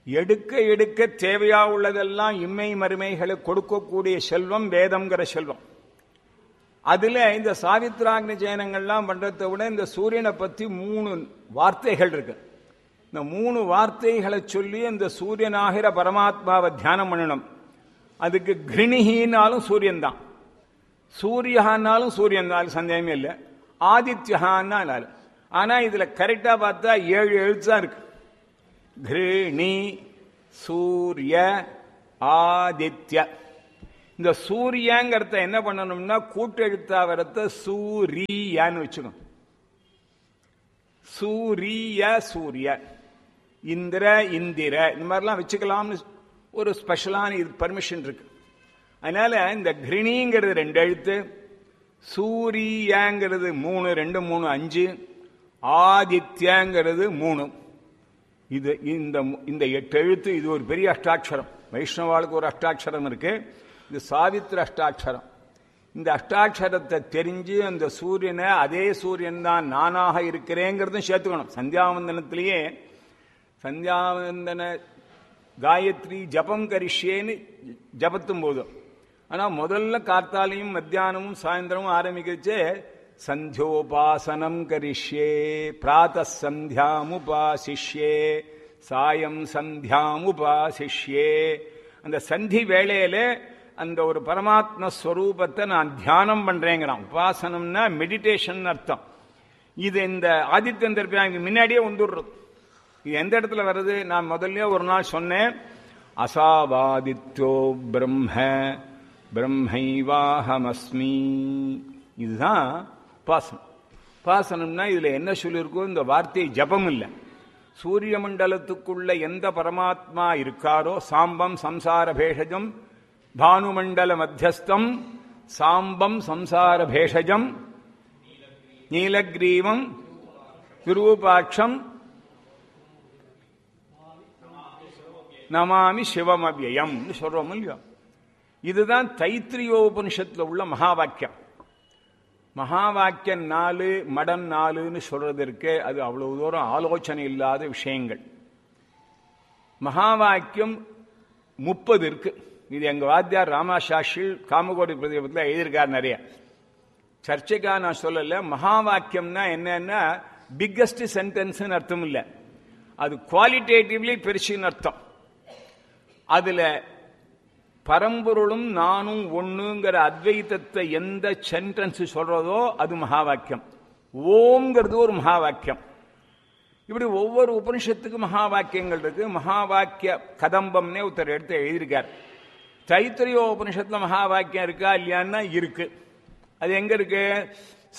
எடுக்க எடுக்க தேவையா உள்ளதெல்லாம் இம்மை மறுமைகளை கொடுக்கக்கூடிய செல்வம் வேதம்ங்கிற செல்வம் அதுல இந்த சாவித்ராக்னி ஜெயனங்கள்லாம் பண்றதை விட இந்த சூரியனை பத்தி மூணு வார்த்தைகள் இருக்கு இந்த மூணு வார்த்தைகளை சொல்லி இந்த சூரியனாகிற பரமாத்மாவை தியானம் பண்ணணும் அதுக்கு கிருணிகினாலும் சூரியன் தான் சூரியஹான்னாலும் சூரியன் தான் சந்தேகமே இல்லை ஆதித்யஹான்னாலும் ஆனா இதுல கரெக்டா பார்த்தா ஏழு எழுத்தா இருக்கு கிருணி சூரிய ஆதித்ய இந்த சூரியங்கிறத என்ன பண்ணணும்னா கூட்டெழுத்தா வரத்த சூரியான்னு வச்சுக்கணும் சூரிய சூரிய இந்திர இந்திர இந்த மாதிரிலாம் வச்சுக்கலாம்னு ஒரு ஸ்பெஷலான இது பர்மிஷன் இருக்கு அதனால இந்த கிருணிங்கிறது ரெண்டு எழுத்து சூரியங்கிறது மூணு ரெண்டு மூணு அஞ்சு ஆதித்யங்கிறது மூணு இது இந்த இந்த எட்டு எழுத்து இது ஒரு பெரிய அஷ்டாட்சரம் வைஷ்ணவாளுக்கு ஒரு அஷ்டாட்சரம் இருக்கு இது சாவித்திர அஷ்டாட்சரம் இந்த அஷ்டாட்சரத்தை தெரிஞ்சு அந்த சூரியனை அதே சூரியன் தான் நானாக இருக்கிறேங்கிறதும் சேர்த்துக்கணும் சந்தியாவந்தனத்திலேயே சந்தியாவந்தன காயத்ரி ஜபம் கரிஷ்யேன்னு ஜபத்தும் போதும் ஆனா முதல்ல கார்த்தாலையும் மத்தியானமும் சாயந்தரமும் ஆரம்பிக்கச்சே சந்தியோபாசனம் கரிஷ்யே பிராத்த சந்தியாமுபாசிஷ்யே சாயம் சந்தியாமுபாசிஷ்யே அந்த சந்தி வேளையில அந்த ஒரு பரமாத்ம ஸ்வரூபத்தை நான் தியானம் பண்றேங்கிறான் உபாசனம்னா மெடிடேஷன் அர்த்தம் இது இந்த ஆதித்யன் தர்பியாங்க முன்னாடியே வந்துடுறது இது எந்த இடத்துல வருது நான் முதல்ல ஒரு நாள் சொன்னேன் அசாவாதித்யோ பிரம்ம பிரம்மைவாஹமஸ்மி இதுதான் உபாசனம் உபாசனம்னா இதுல என்ன சொல்லியிருக்கோ இந்த வார்த்தை ஜபம் இல்லை சூரிய மண்டலத்துக்குள்ள எந்த பரமாத்மா இருக்காரோ சாம்பம் சம்சார பேஷஜம் பானுமண்டல மத்தியஸ்தம் சாம்பம் சம்சார பேஷஜம் நீலக்ரீவம் விரூபாட்சம் நமாமி சிவம் அவ்யயம் சொல்றோம் இல்லையோ இதுதான் தைத்திரியோபனிஷத்துல உள்ள மகா வாக்கியம் மகா வாக்கியம் நாலு மடம் நாலுன்னு சொல்றது இருக்கு அது அவ்வளவு தூரம் ஆலோசனை இல்லாத விஷயங்கள் மகா வாக்கியம் முப்பது இருக்கு இது எங்க வாத்தியார் ராமாசாஷி காமகோடி பிரதீபத்தில் எழுதியிருக்கார் நிறைய சர்ச்சைக்கா நான் சொல்லல மகா வாக்கியம்னா என்னன்னா பிக்கஸ்ட் சென்டென்ஸ் அர்த்தம் இல்லை அது குவாலிட்டேட்டிவ்லி பெருசுன்னு அர்த்தம் அதுல பரம்பொருளும் நானும் ஒண்ணுங்கிற அத்வைத்தத்தை எந்த சென்டென்ஸ் சொல்றதோ அது மகா வாக்கியம் ஓம்ங்கிறது ஒரு மகா வாக்கியம் இப்படி ஒவ்வொரு உபனிஷத்துக்கு மகா வாக்கியங்கள் இருக்கு மகா வாக்கிய கதம்பம்னே ஒருத்தர் எடுத்து எழுதியிருக்கார் தைத்திரிய உபனிஷத்துல மகா வாக்கியம் இருக்கா இல்லையான்னா இருக்கு அது எங்க இருக்கு